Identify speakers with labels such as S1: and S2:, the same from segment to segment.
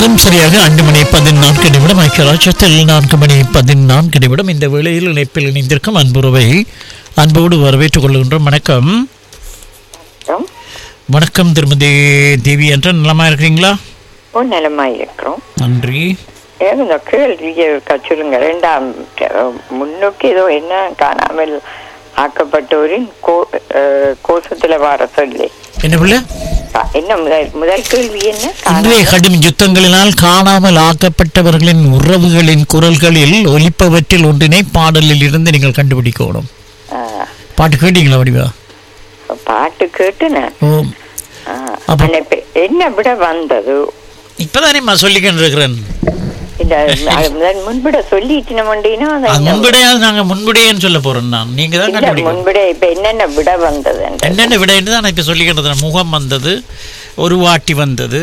S1: நேரம் சரியாக ஐந்து மணி பதினான்கு நிமிடம் ஐக்கியராட்சத்தில் நான்கு மணி பதினான்கு நிமிடம் இந்த வேளையில் இணைப்பில் இணைந்திருக்கும் அன்புறவை அன்போடு வரவேற்றுக் கொள்கின்றோம் வணக்கம்
S2: இருக்கிறோம்
S1: வணக்கம் திருமதி தேவி என்ற நலமா இருக்கிறீங்களா
S2: ஒரு நிலமா இருக்கிறோம்
S1: நன்றி
S2: ஏன் இந்த கேள்வியை இருக்கா சொல்லுங்க ரெண்டாம் அஹ், முன்னுக்கு ஏதோ என்ன காணாமல் ஆக்கப்பட்டோரின் கோ அஹ், கோஷத்துல வர சொல்லி
S1: என்ன பிள்ளை
S2: அஹ், என்ன முதல் முதல் கேள்வி என்ன
S1: இன்றைய கடும் யுத்தங்களினால் காணாமல் ஆக்கப்பட்டவர்களின் உறவுகளின் குரல்களில் ஒலிப்பவற்றில் ஒன்றினை பாடலில் இருந்து நீங்கள் கண்டுபிடிக்கணும்
S2: அஹ்,
S1: பாட்டு கேட்டீங்களா வடிவா
S2: பாட்டு கேட்டு நான்
S1: ஓ
S2: அஹ்,
S1: அப்ப-
S2: ஆனா இப்ப என்ன விட வந்தது
S1: இப்பதானேம்மா சொல்லிக்கிட்டு இருக்கிறேன்
S2: இந்த அது முதல் முன்பிட சொல்லிட்டு நம்மண்டினா
S1: அது முன்படையாவது நாங்க முன்படையன்னு சொல்ல போறோம் நான் நீங்க தான்
S2: இல்ல
S1: கண்டுபிடிக்கணும்
S2: முன்பிட இப்ப என்னென்ன விட வந்தது
S1: என்னென்ன விடைன்னு தான் நான் இப்போ சொல்லிக்கிட்டு முகம் வந்தது ஒரு வாட்டி வந்தது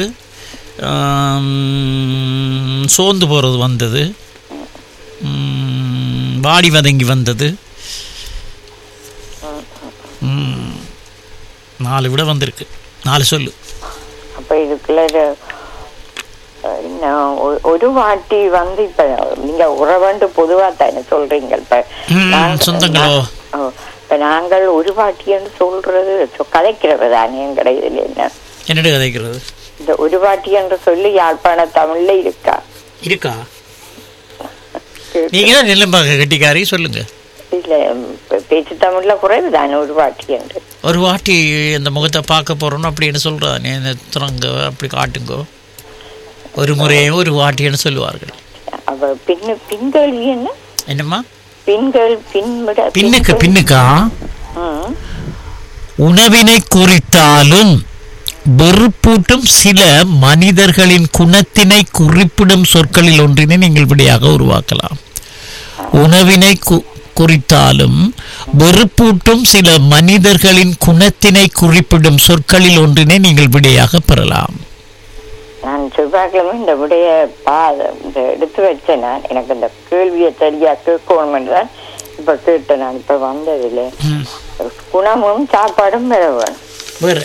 S1: ஆம், சோர்ந்து போகிறது வந்தது ம், வாடி வதங்கி வந்தது ம், நாலு விட வந்திருக்கு நாலு சொல்லு
S2: அப்ப இதுக்குள்ள இது, அஹ், இன்னும் ஒ- ஒரு வாட்டி வந்து இப்ப நீங்க உறவண்டு பொதுவா தானே சொல்றீங்க இப்ப
S1: ம்,
S2: நாங்க-
S1: சொந்தங்களோ?
S2: ஓ, இப்ப நாங்கள் ஒரு வாட்டின்னு சொல்றது சொ- கதைக்கிறது தானே எங்கட இதுல என்ன
S1: என்னடி கதைக்கிறது
S2: இந்த ஒரு வாட்டி என்று சொல்லி யாழ்ப்பாண தமிழ்ல இருக்கா
S1: இருக்கா நீங்க தான் நெல்லும்பாக்க கட்டிக்காரி சொல்லுங்க
S2: இல்ல ம், இப்ப பேச்சு தமிழ்ல குறைவு தானே ஒரு வாட்டி என்று
S1: ஒரு வாட்டி இந்த முகத்தை பார்க்க போறோம்னு அப்படின்னு சொல்றா நீ இந்த துறங்க அப்படி காட்டுங்கோ ஒரு முறையே ஒரு வாட்டின்னு சொல்லுவார்கள்
S2: அவ பின்னு பின்கேள்வி என்ன
S1: என்னம்மா
S2: பின்கள் பின்விட
S1: பின்னுக்கு பின்னுக்கா
S2: ம்.
S1: உணவினை குறித்தாலும் வெறுப்பூட்டும் சில மனிதர்களின் குணத்தினை குறிப்பிடும் சொற்களில் ஒன்றினை நீங்கள் விடையாக உருவாக்கலாம் உணவினை கு- குறித்தாலும் வெறுப்பூட்டும் சில மனிதர்களின் குணத்தினை குறிப்பிடும் சொற்களில் ஒன்றினை நீங்கள் விடையாக பெறலாம்
S2: நான் செவ்வாய்க்கிழமை இந்த விடைய பா இந்த எடுத்து வச்சேன் நான் எனக்கு இந்த கேள்வியை சரியா கேட்கணும் தான் இப்ப கேட்டேன் நான் இப்ப வந்ததில்ல
S1: ம்.
S2: குணமும் சாப்பாடும் பெற வேணும்
S1: வேற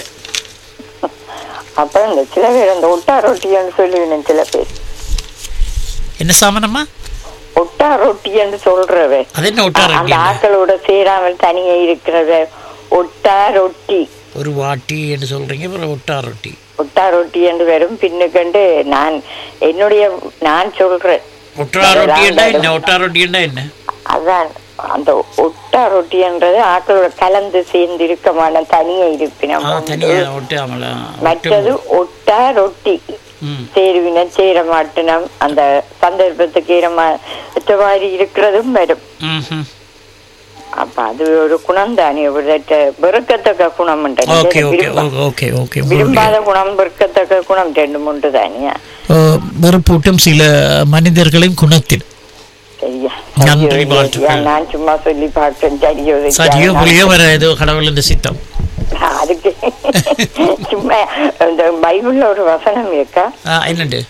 S2: அப்புறம் இந்த சில பேர் இந்த ஒட்டா ரொட்டின்னு சொல்லுவேன் சில பேர்
S1: என்ன சாமனம்மா
S2: ஒட்டா ரொட்டின்னு சொல்றவே
S1: அது என்ன ஒட்டார
S2: அந்த ஆக்களோட சேராமல் தனியே இருக்கிறத ஒட்டா ரொட்டி
S1: ஒரு வாட்டி என்று சொல்றீங்க அப்புறம் ஒட்டா ரொட்டி
S2: ஒட்டா ரொட்டி என்று வரும் பின்னுக்கண்டு நான் என்னுடைய நான் சொல்றேன்
S1: ஒட்டா ரொட்டி என்ன என்ன ஒட்டா ரொட்டி என்ன என்ன
S2: அதான் அந்த ஒட்டா ரொட்டின்றது ஆக்களோட கலந்து சேர்ந்து இருக்க மாட்டோம் தனியே இருப்பினம்
S1: ஆ தனியா ஒட்டாமல
S2: மற்றது ஒட்டா ரொட்டி
S1: ம்
S2: சேருவின சேர மாட்டினம் அந்த சந்தர்ப்பத்துக்கு ஏற மற்ற மாதிரி இருக்கிறதும் வரும்
S1: ம்ஹும்.
S2: அப்ப அது ஒரு குணம் தானே ஒரு வெறுக்கத்தக்க குணம்
S1: ஓகே ஓகே ஓகே ஓகே
S2: விரும்பாத குணம் வெறுக்கத்தக்க குணம் ரெண்டு மூன்று தானியா
S1: வெறுப்பூட்டும் சில மனிதர்களின் குணத்தில்
S2: சரியா
S1: நன்றி,
S2: சரியோ,
S1: வாழ்த்துக்கள்.
S2: இல்லையா? நான் சும்மா சொல்லி பார்த்தேன் சரியோ இல்லையா?
S1: சரியோ
S2: நான்
S1: புளியோ வர ஏதோ கடவுள் இந்த சித்தம்
S2: அதுக்கு சும்மா இந்த பைபிள்ல ஒரு வசனம் இருக்கா
S1: ஆ, என்னண்டு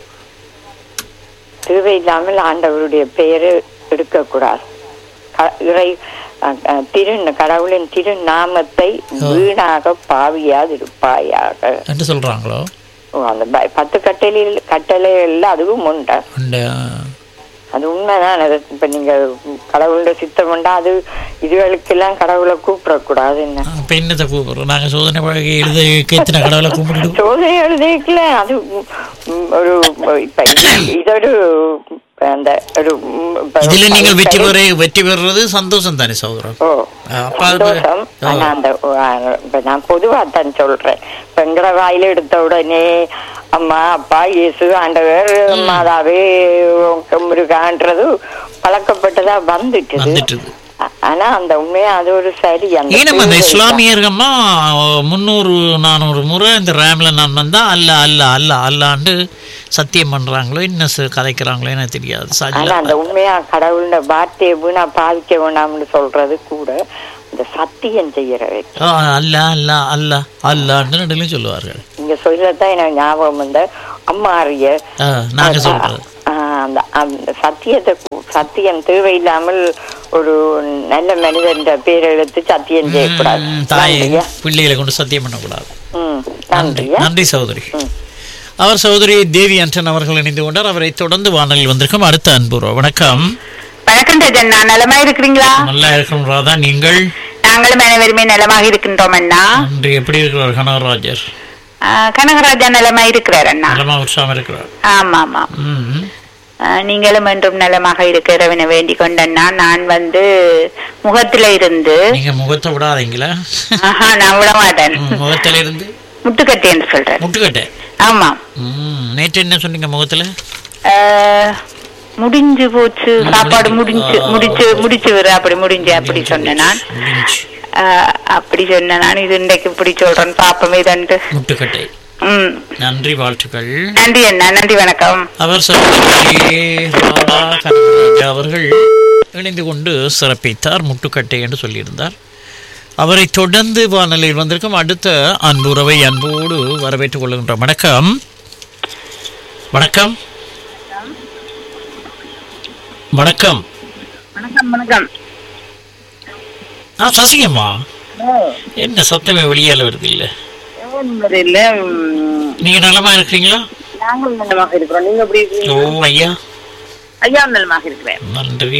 S2: தேவையில்லாமல் ஆண்டவருடைய பெயரை எடுக்கக்கூடாது க- இறை அஹ், அஹ், திரு கடவுளின் திருநாமத்தை வீணாக பாவியாதிருப்பாயாக
S1: என்று சொல்றாங்களோ
S2: ஓ, அந்த ப- பத்து கட்டளையில் கட்டளை எல்லாம் அதுவும் உண்டு
S1: அந்த
S2: அது உண்மைதான் அது இப்ப நீங்க கடவுளோட சித்தம் உண்டா அது இதுகளுக்கெல்லாம் கடவுளை கூப்பிடக்கூடாது என்ன
S1: இப்ப என்னத்தை கூப்பிடுறோம் நாங்க சோதனை பழகி எழுத கேத்தின கடவுளை கும்பிடுவோம்
S2: சோதனை எழுதிக்கல அது ம், ஒரு இப்ப இது- இதொரு அந்த ஒரு ம், இப்ப
S1: இதுல நீங்கள் வெற்றி பெற வெற்றி பெறுறது சந்தோஷம் தானே சகோதரன்
S2: ஓ
S1: அப்ப அது
S2: சந்தோஷம்
S1: ஓ.
S2: ஆனா அந்த ஓ, ஆ, இப்ப நான் பொதுவா தான் சொல்றேன் இப்ப எங்கட வாயில எடுத்த உடனே அம்மா அப்பா இயேசு ஆண்டவர் மாதாவே முருகான்றது பழக்கப்பட்டதா வந்துட்டுது
S1: வந்துட்டுது
S2: ஆ- ஆனா அந்த உண்மையா அது ஒரு சரி அந்த
S1: ஏன் நம்ம அந்த
S2: தேவை
S1: இஸ்லாமியர்கள்மா முந்நூறு நானூறு முறை இந்த ரேம்ல நான் வந்தா அல்ல அல்ல அல்ல அல்லாண்டு சத்தியம் பண்றாங்களோ என்ன ச- கதைக்கிறாங்களோ எனக்கு தெரியாது
S2: ஆனா
S1: சஜில
S2: அந்த உண்மையா கடவுளோட வார்த்தையை வீணா பாதிக்க வேண்டாம்னு சொல்றது கூட இந்த சத்தியம் செய்யறவை
S1: ஆ, அல்ல அல்ல அல்ல அல்லாண்டு நடுலையும் சொல்லுவார்கள்
S2: நீங்க சொல்லத்தான் எனக்கு ஞாபகம் வந்த அம்மாரிய
S1: ஆ, நாங்க சொல்றது
S2: ஆஹ் அந்த அந்த சத்தியத்தை கு- சத்தியம் தேவையில்லாமல் ஒரு நல்ல மனிதன் பேர் எடுத்து சத்தியம் செய்யக்கூடாது
S1: ம், தாயை
S2: நன்றியா?
S1: பிள்ளைகளை கொண்டு சத்தியம் பண்ணக்கூடாது
S2: ம்
S1: நன்றி
S2: நன்றியா
S1: நன்றி சகோதரி
S2: ம்.
S1: அவர் சகோதரி தேவி அன்டன் அவர்கள் இணைந்து கொண்டார் அவரை தொடர்ந்து வானொலியில் வந்திருக்கும் அடுத்த அன்புறோ வணக்கம்
S3: வணக்கம் ரஜண்ணா நலமா இருக்கிறீங்களா
S1: நல்லா இருக்கும் ராதா நீங்கள்
S3: நாங்களும் அனைவருமே நலமாக இருக்கின்றோம் அண்ணா
S1: நன்றி எப்படி இருக்கிறார் கனகராஜர்
S3: ஆ, கனகராஜா நலமா இருக்கிறார் அண்ணா
S1: நலமா உற்சாகம் இருக்கிறார்
S3: ஆமா ஆமா
S1: ம்
S3: ஆ, நீங்களும் என்றும் நலமாக இருக்கிறவனை வேண்டிக் கொண்டண்ணா நான் வந்து முகத்துல இருந்து
S1: நீங்க முகத்தை விடாதீங்களா
S3: ஆஹா நான் விட மாட்டேன்
S1: ம், முகத்துல இருந்து
S3: முட்டுக்கட்டி என்று சொல்றேன்
S1: முட்டுக்கட்டை
S3: ஆமா
S1: ம் நேற்று என்ன சொன்னீங்க முகத்துல
S3: ஆ, முடிஞ்சு போச்சு சாப்பாடு முடிஞ்சு முடிச்சு முடிச்சு வர அப்படி முடிஞ்சு அப்படி சொன்னேன் நான்
S1: முடிஞ்சு.
S3: ஆ, அப்படி சொன்னேன் நான் இது இன்றைக்கு இப்படி சொல்றேன் பாப்பமே தண்டு
S1: முட்டுக்கட்டை
S3: ம்
S1: நன்றி வாழ்த்துக்கள்
S3: நன்றி அண்ணா நன்றி வணக்கம்
S1: அவர் சகோதரி ராதா கனகராஜா அவர்கள் இணைந்து கொண்டு சிறப்பித்தார் முட்டுக்கட்டை என்று சொல்லியிருந்தார் அவரை தொடர்ந்து வானொலியில் வந்திருக்கும் அடுத்த அன்புறவை அன்போடு வரவேற்றுக் கொள்கின்ற வணக்கம் வணக்கம் வணக்கம்
S3: வணக்கம் வணக்கம்
S1: ஆ சசிகம்மா என்ன சத்தமே வெளியால வருது இல்ல
S3: இல்ல
S1: நீங்க நலமா இருக்கிறீங்களா
S3: நாங்களும் நலமாக இருக்கிறோம் நீங்க எப்படி இருக்கீங்க
S1: ஓ ஐயா
S3: ஐயா நலமாக இருக்கிறேன்
S1: நன்றி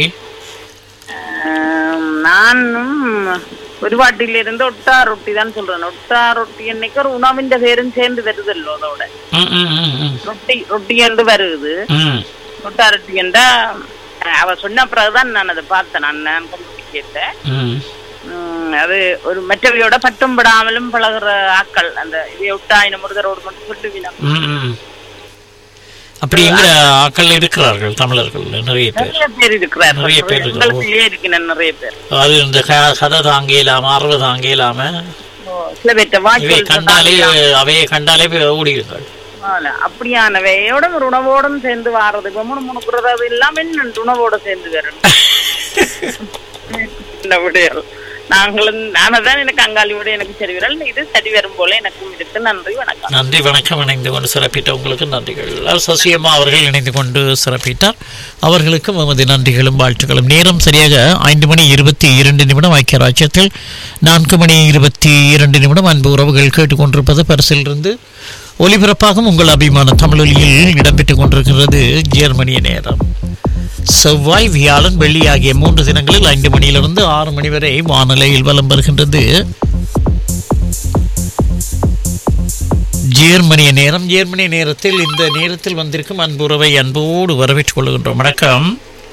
S3: ஆம், நானும் ஒரு வாட்டிலிருந்து ஒட்டா ரொட்டி தான் சொல்றேன் ஒட்டா ரொட்டி என்னைக்கு ஒரு உணவின் பேரும் சேர்ந்து வருதல்லோ அதோட
S1: ம் ம் ம் ம்
S3: ரொட்டி ரொட்டி என்று வருது
S1: ம்
S3: ஒட்டா ரொட்டி என்றா அஹ், அவ சொன்ன பிறகுதான் நான் அதை பார்த்தேன் நான் நான் கொஞ்சம் கேட்டேன்
S1: ம்
S3: உம், அது ஒரு மற்றவையோட பட்டும் படாமலும் பழகுற ஆக்கள் அந்த இதை விட்டா இன்னும் ஒருத்தரோடு மட்டும் சொல்லுவீங்க
S1: ம், ம். அப்படி எங்க ஆக்கள் இருக்கிறார்கள் தமிழர்கள் நிறைய பேர்
S3: நிறைய பேர் இருக்கிறார்
S1: நிறைய பேர் இருக்கிறார்.
S3: எங்களுக்குள்ளே இருக்கிறேன் நிறைய பேர்
S1: அது இந்த க- கதை தாங்க இல்லாம அறவை தாங்க இல்லாம
S3: சில பேர்ட்ட
S1: இவை
S3: வாய்ப்பு
S1: கண்டாலே அவையை கண்டாலே போய் ஓடிடுங்கள்
S3: அப்படியானவையோட ஒரு உணவோடும் சேர்ந்து வாரது இப்ப முணு முணுக்குறது அது இல்லாம என்ன உணவோட சேர்ந்து வரணும் இந்த விடையல் நாங்களும் நானதான் எனக்கு அங்காளி விட எனக்கு சரி வரல் இது சரி வரும் போல எனக்கும் இருக்கு நன்றி வணக்கம்
S1: நன்றி வணக்கம் இணைந்து கொண்டு சிறப்பித்த உங்களுக்கு நன்றிகள் ஆர் சசியம்மா அவர்கள் இணைந்து கொண்டு சிறப்பித்தார் அவர்களுக்கும் எமது நன்றிகளும் வாழ்த்துக்களும் நேரம் சரியாக ஐந்து மணி இருபத்தி இரண்டு நிமிடம் ஐக்கிய ராஜ்யத்தில் நான்கு மணி இருபத்தி இரண்டு நிமிடம் அன்பு உறவுகள் கேட்டுக்கொண்டிருப்பது பரிசிலிருந்து ஒலிபரப்பாகும் உங்கள் அபிமான தமிழொலியில் இடம்பெற்றுக் கொண்டிருக்கிறது ஜெர்மனிய நேரம் செவ்வாய் வியாழன் வெள்ளி ஆகிய மூன்று தினங்களில் ஐந்து மணியிலிருந்து ஆறு மணி வரை வானிலையில் வலம் வருகின்றது ஜேர்மனிய நேரம் ஜேர்மனிய நேரத்தில் இந்த நேரத்தில் வந்திருக்கும் அன்புறவை அன்போடு வரவேற்றுக் கொள்கின்றோம் வணக்கம்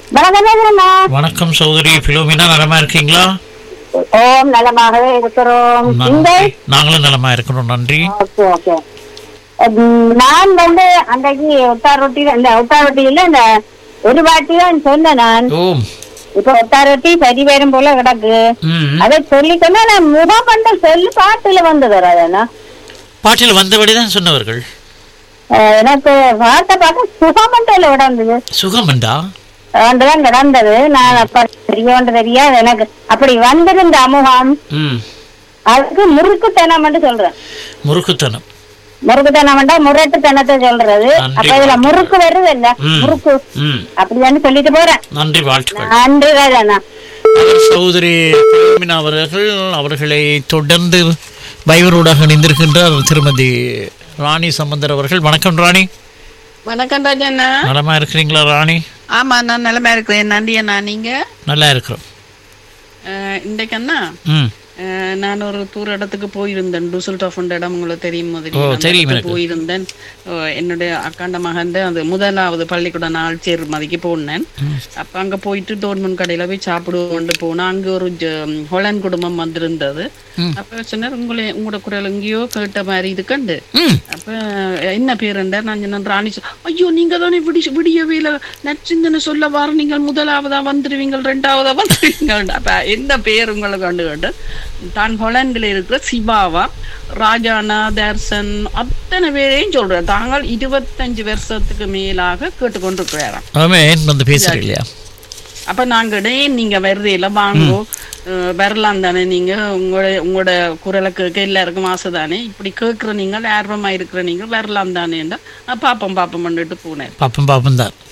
S1: வணக்கம் சகோதரி பிலோமினா நலமா இருக்கீங்களா
S4: ஓம் நலமாகவே இருக்கிறோம்
S1: நன்றி நாங்களும் நலமா இருக்கிறோம் நன்றி
S4: ஓகே ஓகே உம், நான் வந்து அன்றைக்கு ஒட்டா ரொட்டி இந்த ஒட்டா ரொட்டியில இந்த ஒரு வாட்டி தான் சொன்னேன் நான்
S1: ஓம்
S4: இப்ப ஒட்டா ரொட்டி சரி வரும் போல கிடக்கு
S1: ம்
S4: அதை சொல்லிக்கொண்டா நான் முகம் பண்ண சொல்லு பாட்டுல வந்து வராதேனா
S1: பாட்டில் வந்தபடி தான் சொன்னவர்கள்
S4: எனக்கு வார்த்தை பார்க்க சுகமண்டல விடந்தது
S1: சுகமண்டா
S4: அதுதான் கிடந்தது நான் அப்ப தெரியோண்டு தெரியாது எனக்கு அப்படி வந்திருந்த அமுகம்
S1: ம்
S4: அதுக்கு முறுக்குத்தனம் மட்டும் சொல்றேன்
S1: முறுக்குத்தனம்
S4: முறுக்குத்தனம்டா முரட்டுத்தனத்தை சொல்றது
S1: நன்றி.
S4: அப்ப இதுல முறுக்கு வருது இல்ல
S1: ம்.
S4: முறுக்கு
S1: ம்
S4: அப்படிதான்னு சொல்லிட்டு போறேன்
S1: நன்றி வாழ்த்துக்கள்
S4: நன்றி ராஜாண்ணா
S1: அவர் சகோதரி பிலோமினா அவர்கள் அவர்களை தொடர்ந்து பைவரோடாக இணைந்திருக்கின்றார் திருமதி ராணி சம்பந்தர் அவர்கள் வணக்கம் ராணி
S5: வணக்கம் ராஜண்ணா
S1: நலமா இருக்கிறீங்களா ராணி
S5: ஆமா நான் நிலைமை இருக்கிறேன் நன்றி அண்ணா நீங்க
S1: நல்லா இருக்கிறோம்
S5: அஹ், இன்றைக்கு அண்ணா
S1: ம்
S5: அஹ், நான் ஒரு தூர இடத்துக்கு போயிருந்தேன் டுசல்டாஃப் இடம் உங்களுக்கு தெரியும் முதல்ல.
S1: ஓ,
S5: அந்த
S1: தெரியும்
S5: இடத்துக்கு
S1: எனக்கு.
S5: போயிருந்தேன் அஹ், என்னுடைய அக்காண்ட மகன் அது முதலாவது பள்ளிக்கூட நாள் சேர் மதிக்கு போனேன் அப்ப அங்க போயிட்டு டோர்மன் கடையில போய் சாப்பிடுவோம்னு போனா அங்க ஒரு ஜ- ஹொலன் குடும்பம் வந்திருந்தது அப்ப சொன்னார் உங்களை உங்களோட குரல் எங்கேயோ கேட்ட மாதிரி இது கண்டு
S1: ம்
S5: அப்ப என்ன பேருண்ட நான் சொன்னேன் ராணி சொ- ஐயோ நீங்க தானே விடி விடியவே இல்ல நச்சிந்தனை சொல்ல வார நீங்கள் முதலாவதா வந்துருவீங்க ரெண்டாவதா வந்துருவீங்க அப்ப என்ன பேர் உங்களுக்கு கண்டு கண்டு தான் ஹொலண்டில் இருக்கிற சிவாவா ராஜானா தர்சன் அத்தனை பேரையும் சொல்றேன் தாங்கள் இருபத்தஞ்சு வருஷத்துக்கு மேலாக கேட்டுக்கொண்டிருக்கிறாராம்
S1: ஆமாம் வந்து பேசுகிறீங்க இல்லையா
S5: அப்ப நாங்க ஏன் நீங்க வருதையில வாங்கோ அஹ் வரலாம் தானே நீங்க உங்களோட உங்களோட குரலை கேட்க எல்லாருக்கும் ஆசை தானே இப்படி கேட்குற நீங்கள் ஆர்வமா இருக்கிற நீங்கள் வரலாம் தானேண்டா நான் பாப்போம் பாப்போம் பண்ணிட்டு போனேன்
S1: பாப்பம் பாப்பம் தான்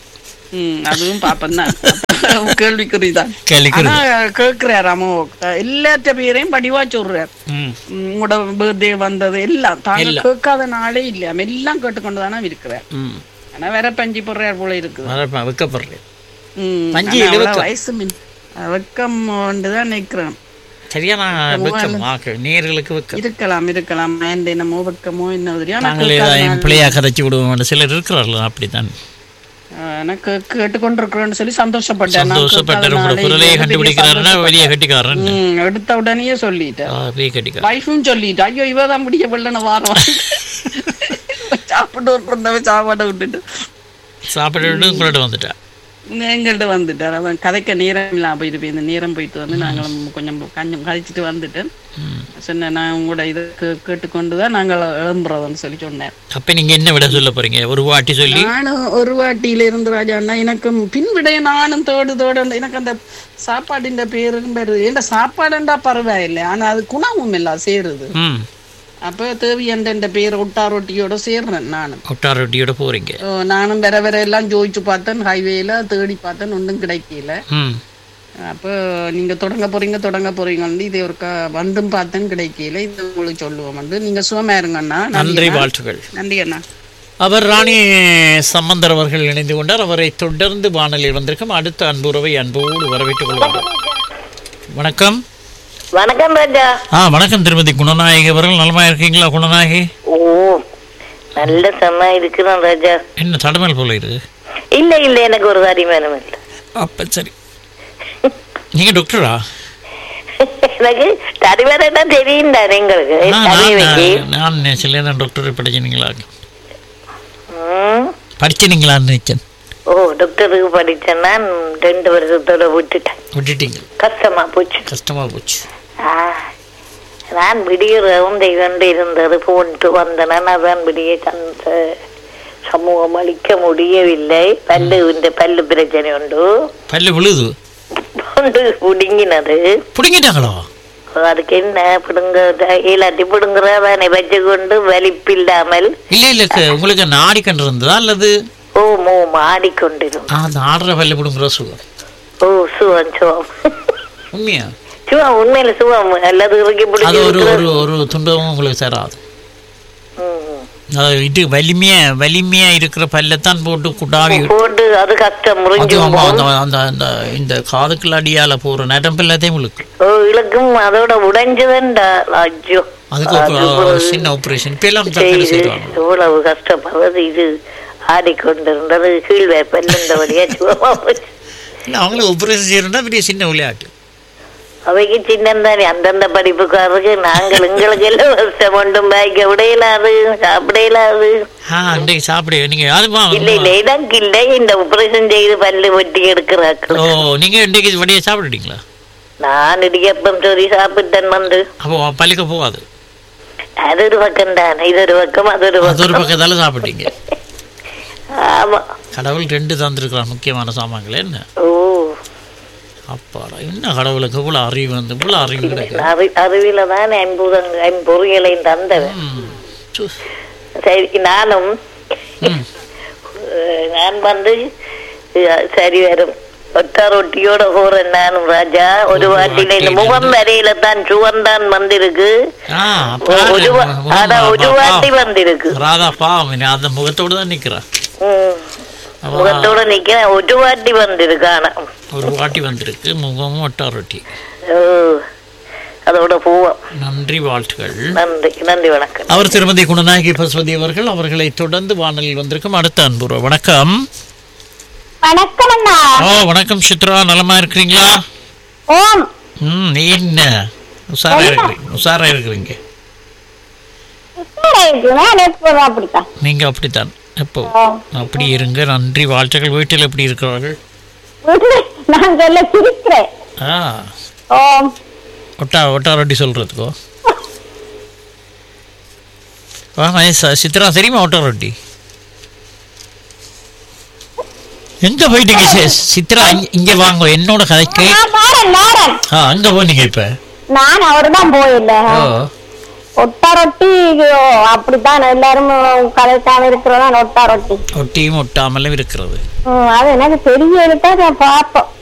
S5: ம், அதுவும் பாப்பேன் தான் கேள்விக்குறிதான்
S1: கேள்விக்குறி
S5: ஆனா கேக்குறாரு அம்மோ எல்லாத்த பேரையும் படிவா சொல்றாரு
S1: ம்
S5: ம், உங்களோட பர்த்டே வந்தது எல்லாம் தாங்க
S1: எல்லாம்.
S5: கேட்காத நாளே இல்லையா எல்லாம் கேட்டுக்கொண்டு தானே இருக்கிறார்
S1: ம்
S5: ஆனா வேற பஞ்சு போடுறார் போல இருக்குது
S1: வரப்பா வைக்கப்படுறேன்
S5: ம்,
S1: பஞ்சு
S5: ஆனா
S1: இல்ல,
S5: அவ்வளவு
S1: வெக்கம்.
S5: வயசு மின் வெக்கம் தான் நிக்கிறேன்
S1: சரியான வெக்கம் ஆக்கு நேர்களுக்கு வெக்கம்
S5: இருக்கலாம் இருக்கலாம் and என்னமோ வெக்கமோ என்ன தெரியும் ஆனா
S1: நாங்களே
S5: கேட்காத
S1: தான்
S5: நாள்
S1: பிள்ளையா கதைச்சு விடுவோம் சிலர் இருக்கிறார்கள் அப்படித்தான்
S5: எனக்கு கேட்டுக்கொண்டிருக்கிறேன்னு சொல்லி சந்தோஷப்பட்டேன் நான்
S1: சந்தோஷப்பட்ட
S5: கேட்காத
S1: உங்களோட
S5: நாளே
S1: குரலையே
S5: இல்லை.
S1: கண்டுபிடிக்கிறாருன்னா வெளியே கட்டிக்காரன்
S5: ம், எடுத்த உடனே சொல்லிட்டேன்
S1: வெளியே கட்டிக்காரன்
S5: வைஃபும் சொல்லிட்டு ஐயோ இவதான் முடிய பிள்ளைன வாரம் சாப்பிட்டு இருந்தவன் சாப்பாட்டை விட்டுட்டு
S1: சாப்பிட்டு உங்களோட வந்துட்டா
S5: எங்கள்கிட்ட வந்துட்டார் அவன் கதைக்க நேரம் இல்லாம போயிட்டு போய் இந்த நேரம் போயிட்டு வந்து நாங்களும் கொஞ்சம் கொஞ்சம் கழிச்சிட்டு வந்துட்டேன் சொன்னேன் நான் உங்களோட இதை கே- கேட்டுக்கொண்டுதான் நாங்கள் எழும்புறோம்னு சொல்லி சொன்னேன்
S1: அப்ப நீங்க என்ன விட சொல்ல போறீங்க ஒரு வாட்டி சொல்லி
S5: நானும் ஒரு வாட்டியில இருந்து ராஜா அண்ணா எனக்கும் பின்விடைய நானும் தேடு தேடு எனக்கு அந்த சாப்பாடுன்ற பேரும் பேரு ஏன்டா சாப்பாடுண்டா பரவாயில்லை ஆனா அது குணமும் இல்ல சேருது
S1: ம்
S5: அப்ப தேவியன்ற பேர் ஒட்டா ரொட்டியோட சேர்றேன் நானும்
S1: ஒட்டா ரொட்டியோட போறீங்க
S5: ஓ, நானும் வேற வேற எல்லாம் ஜோதிச்சு பார்த்தேன் ஹைவேல தேடி பார்த்தேன் ஒன்றும் கிடைக்கல
S1: ம்
S5: அப்போ நீங்க தொடங்க போறீங்க தொடங்க போறீங்கன்னு இது ஒரு வந்தும் பார்த்தேன் கிடைக்கல இது உங்களுக்கு சொல்லுவோம் வந்து நீங்க சுகமா இருங்க அண்ணா
S1: நன்றி
S5: அண்ணா.
S1: வாழ்த்துக்கள்
S5: நன்றி அண்ணா
S1: அவர் ராணி சம்பந்தர் அவர்கள் இணைந்து கொண்டார் அவரை தொடர்ந்து வானலில் வந்திருக்கும் அடுத்த அன்புறவை அன்போடு வரவேற்றுக் கொள்வார்கள் வணக்கம்
S2: வணக்கம் ராஜா
S1: ஆ வணக்கம் திருமதி குணநாயகி அவர்கள் நலமா இருக்கீங்களா குணநாயகி
S2: ஓ நல்ல செம்ம இருக்கிறோம் ராஜா
S1: என்ன தடமல் போல இருக்கு
S2: இல்ல இல்ல எனக்கு ஒரு தரிமானம் இல்ல
S1: அப்ப சரி நீங்க டாக்டரா
S2: எனக்கு தரிமானம் தான் தெரியும் தானே எங்களுக்கு
S1: ஆ,
S2: தலைவைக்கு
S1: நான் நான் சில டாக்டர் படிச்சீங்களா
S2: ம்.
S1: படிச்சீங்களான்னு நினைச்சேன்
S2: ஓ டாக்டருக்கு படிச்சேன் நான் ரெண்டு வருஷத்தோட விட்டுட்டேன்
S1: விட்டுட்டீங்க
S2: கஷ்டமா போச்சு
S1: கஷ்டமா போச்சு
S2: ஆ, நான் விடியறவும் தெய்வண்டு இருந்தது போன்ட்டு வந்தேன் அதான் விடிய சந்த சமூகம் அளிக்க முடியவில்லை பல்லு இந்த பல்லு பிரச்சனை உண்டு
S1: பல்லு விழுது
S2: போண்டு புடுங்கினது
S1: பிடிங்கிட்டாங்களோ
S2: அதுக்கு என்ன பிடுங்க இல்லாட்டி பிடுங்குறதானே வச்சுக்கொண்டு வலிப்பில்லாமல்
S1: இல்ல இல்ல க- உங்களுக்கு நாடி கண்டு இருந்ததா அல்லது
S2: ஓ மோ மாடிக்கொண்டிரும்
S1: ஆ, அந்த ஆடுற பல்லு பிடுங்குற சுகம்
S2: ஓ சுவம் சுவம்
S1: உண்மையா
S2: சுவம் உண்மையில சுவம் அல்லது இறுக்கி
S1: அது ஒரு
S2: பிடிச்சி
S1: ஒரு ஒரு துன்பமும் உங்களுக்கு சேராது அது இது வலிமையா வலிமையா இருக்கிற பல்லத்தான் போட்டு குடாவி
S2: போட்டு அது கஷ்டம்
S1: அது
S2: முறிஞ்சும்
S1: ஆமா, அந்த அந்த அந்த இந்த காதுக்குள்ள அடியால போற நரம்பு எல்லாத்தையும் உங்களுக்கு
S2: ஓ இழுக்கும் அதோட உடைஞ்சதுண்டா ஐயோ
S1: அதுக்கு
S2: அது
S1: ஒரு
S2: பிறகு
S1: சின்ன ஆபரேஷன் இப்ப எல்லாம் தற்கொலை
S2: செய்து
S1: செய்வாங்க
S2: இவ்வளவு கஷ்டப்படுறது இது ஆடிக்கொண்டிருந்தது கீழ்வேப்பல்லுண்டபடியா சுகமா போச்சு
S1: இல்ல அவங்களுக்கு ஆபரேஷன் செய்யறதுனா பெரிய சின்ன விளையாட்டு
S2: அவைக்கு சின்னந்தானே அந்தந்த படிப்புக்காரருக்கு நாங்கள் எங்களுக்கு எல்லாம் வருஷம் ஒன்றும் பாய்க்க விடையிலாது சாப்பிடையிலாது
S1: ஆ அன்றைக்கு சாப்பிடு நீங்க அதுமா
S2: இல்ல இல்ல எனக்கு இல்லை இந்த ஆபரேஷன் செய்து பல்லு வெட்டி எடுக்கிறாக்கள்
S1: ஓ நீங்க இன்றைக்கு வடிய சாப்பிடுறீங்களா
S2: நான் இடியப்பம் சொல்லி சாப்பிட்டேன் வந்து
S1: அப்போ பள்ளிக்கு போகாது
S2: அது ஒரு பக்கம் தானே இது ஒரு பக்கம் அது ஒரு
S1: அது ஒரு
S2: பக்கம்
S1: பக்கத்தால சாப்பிட்டீங்க
S2: ஆமா
S1: கடவுள் ரெண்டு தந்திருக்கிறான் முக்கியமான சாமான்கள் என்ன
S2: ஓ
S1: அப்பாடா என்ன கடவுளுக்கு இவ்வளவு அறிவு வந்து இவ்வளவு அறிவு கிடைக்கு
S2: அறி அறிவில தான் ஐம்புதங்க ஐம்பொறிகளையும் தந்தவன்
S1: ம். சு.
S2: சரி நானும்
S1: ம்.
S2: அஹ், நான் வந்து அஹ், சரி வரும் ஒட்டா ரொட்டியோட போறேன் நானும் ராஜா ஒரு
S1: ஒரு
S2: வாட்டில இந்த
S1: வாட்டில
S2: முகம்
S1: இருந்து-
S2: வரையில தான் சுவந்தான் வந்திருக்கு
S1: ஆ,
S2: ஒ- ஒரு வா-
S1: பாரு,
S2: அதான் ஒரு
S1: முகம்
S2: வாட்டி
S1: பாவம்.
S2: வந்திருக்கு
S1: ராதா பாவம் இனி அந்த முகத்தோடு தான் நிக்கிறா
S2: ம்.
S1: அவ
S2: முகத்தோட நிக்கிறேன் ஒரு வாட்டி வந்திருக்கு ஆனா
S1: ஒரு வாட்டி வந்திருக்கு முகமும் ஒட்டா ரொட்டி
S2: ஓ, அதோட போவோம்
S1: நன்றி வாழ்த்துக்கள்
S2: நன்றி நன்றி வணக்கம்
S1: அவர் திருமதி குணநாயகி பசுபதி அவர்கள் அவர்களை தொடர்ந்து வானலில் வந்திருக்கும் அடுத்த அன்புறவு வணக்கம்
S4: வணக்கம் அண்ணா
S1: ஓ வணக்கம் சித்ரா நலமா இருக்கிறீங்களா
S4: ஓம்
S1: ம் நீ என்ன உஷாரா இருக்கிறீங்க உஷாரா இருக்கிறீங்க
S4: உஷாரா இருக்கு. நான் எப்போதும் அப்படித்தான்
S1: நீங்க அப்படித்தான் எப்போ அப்படி இருங்க நன்றி வாழ்த்துக்கள் வீட்டில் எப்படி இருக்கிறார்கள்
S4: வீட்டுல நான் சொல்ல சிரிக்கிறேன்
S1: ஆ
S4: ஓம்
S1: ஒட்டா ஒட்டா ரொட்டி சொல்றதுக்கோ ஆமா ச- சித்ரா தெரியுமா ஒட்டா ரொட்டி எங்க போயிட்டீங்க சி- சித்ரா இங்க- இங்க வாங்க என்னோட கதைக்கு
S4: நான் வாரேன் வாரேன்
S1: ஆ அங்க போனீங்க இப்ப
S4: நான் அவர்தான் போயில்ல
S1: ஓ
S4: ஒட்டா ரொட்டி இது அப்படித்தான் எல்லாரும் கலைக்காம இருக்கிறதா ஒட்டா ரொட்டி
S1: ஒட்டியும் ஒட்டாமலும் இருக்கிறது
S4: ம், அது எனக்கு தெரியல நான் பார்ப்போம்